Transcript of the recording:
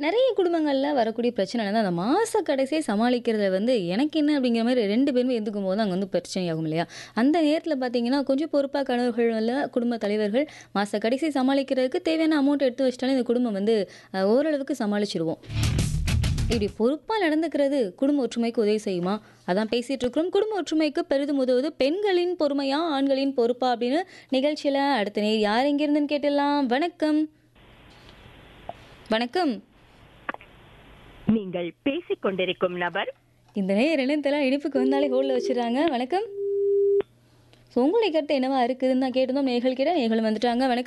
நிறைய குடும்பங்களில் வரக்கூடிய பிரச்சனை என்னன்னா அந்த மாத கடைசியை சமாளிக்கிறதுல வந்து எனக்கு என்ன அப்படிங்கிற மாதிரி ரெண்டு பேருமே எதுக்கும் போது அங்கே வந்து பிரச்சனையாகும் இல்லையா அந்த நேரத்தில் பார்த்தீங்கன்னா கொஞ்சம் பொறுப்பாக கணவர்கள் இல்லை குடும்ப தலைவர்கள் மாத கடைசி சமாளிக்கிறதுக்கு தேவையான அமௌண்ட் எடுத்து வச்சிட்டாலே இந்த குடும்பம் வந்து அஹ், ஓரளவுக்கு சமாளிச்சிருவோம் இப்படி பொறுப்பாக நடந்துக்கிறது குடும்ப ஒற்றுமைக்கு உதவி செய்யுமா அதான் பேசிட்டு இருக்கிறோம் குடும்ப ஒற்றுமைக்கு பெரிதும் உதவுது பெண்களின் பொறுமையா ஆண்களின் பொறுப்பா அப்படின்னு நிகழ்ச்சியில் அடுத்த நேர் யார் எங்கிருந்துன்னு கேட்டுடலாம் வணக்கம் வணக்கம் நீங்கள் பேசிக் கொண்டிருக்கும் நபர் இந்த நேர் இணையத்தெல்லாம் இனிப்புக்கு வந்தாலே ஹோல்ல வச்சிடறாங்க வணக்கம் ஸோ உங்களுடைய கருத்து என்னவா இருக்குதுன்னு தான் கேட்டிருந்தோம் நேர்கள் கிட்ட நேர்களும் வந்துட்டாங்க வணக்கம்